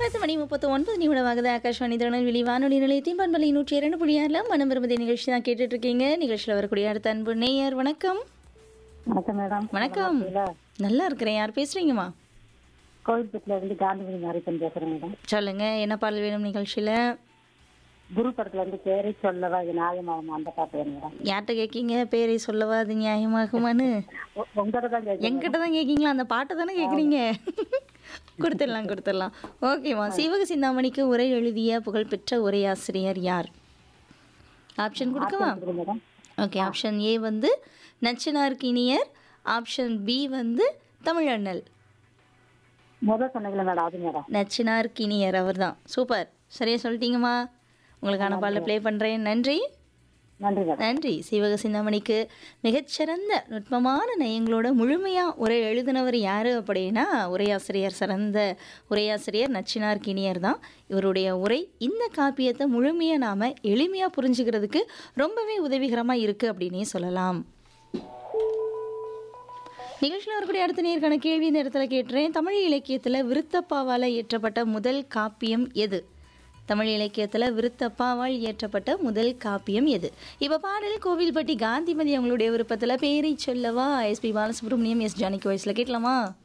பத்து மணி முப்பத்து ஒன்பது நிமிடமாகுது ஆகாஷ்வாணி திருநெல்வேலி வானொலி நிலையத்தின் பண்பலை நூற்றி இரண்டு புள்ளி ஆறில் மனம் விரும்புதே நிகழ்ச்சி தான் கேட்டுட்டு இருக்கீங்க நிகழ்ச்சியில் வரக்கூடிய அடுத்த அன்பு நேயர் வணக்கம் வணக்கம் மேடம் வணக்கம் நல்லா இருக்கிறேன் யார் பேசுறீங்கம்மா கோவில்பேட்டில இருந்து காந்திமதி மாரியப்பன் பேசுறேன் மேடம் சொல்லுங்க என்ன பாடல் வேணும் நிகழ்ச்சியில் குரு படத்துல இருந்து பேரை சொல்லவா இது நியாயமாகும் அந்த பாட்டு வேணும் மேடம் யார்கிட்ட கேட்கீங்க பேரை சொல்லவா அது நியாயமாகுமான்னு உ- உங்ககிட்ட தான் கேட்க என்கிட்ட தான் கேட்கீங்களா அந்த பாட்டை தானே கேட்குறீங்க கொடுத்துடலாம் கொடுத்துடலாம் ஓகேம்மா சிவக சிந்தாமணிக்கு உரை எழுதிய புகழ்பெற்ற உரையாசிரியர் யார் ஆப்ஷன் கொடுக்கவா மேடம் ஓகே ஆப்ஷன் ஏ வந்து நச்சினார்கினியர் ஆப்ஷன் பி வந்து தமிழண்ணல் முதல் சொன்னீங்களா மேடம் அது மேடம் நச்சினார்கினியர் அவர் தான் சூப்பர் சரியா சொல்லிட்டீங்கம்மா உங்களுக்கான பாடல ப்ளே பண்ணுறேன் நன்றி நன்றி மேடம் நன்றி சிவக சிந்தாமணிக்கு மிகச்சிறந்த நுட்பமான நயங்களோட முழுமையாக உரை எழுதினவர் யார் அப்படின்னா உரையாசிரியர் சிறந்த உரையாசிரியர் நச்சினார் கிணியர் தான் இவருடைய உரை இந்த காப்பியத்தை முழுமையாக நாம் எளிமையாக புரிஞ்சுக்கிறதுக்கு ரொம்பவே உதவிகரமாக இருக்குது அப்படின்னே சொல்லலாம் நிகழ்ச்சியில் வரக்கூடிய அடுத்த நேர்காண கேள்வி இந்த இடத்துல கேட்டுறேன் தமிழ் இலக்கியத்தில் விருத்தப்பாவால் இயற்றப்பட்ட முதல் காப்பியம் எது தமிழ் இலக்கியத்தில் விருத்தப்பாவால் இயற்றப்பட்ட முதல் காப்பியம் எது இப்போ பாடல் கோவில்பட்டி காந்திமதி அவங்களுடைய விருப்பத்தில் பேரை சொல்லவா எஸ்பி பாலசுப்ரமணியம் எஸ் ஜானகி வாய்ஸில் கேட்கலாமா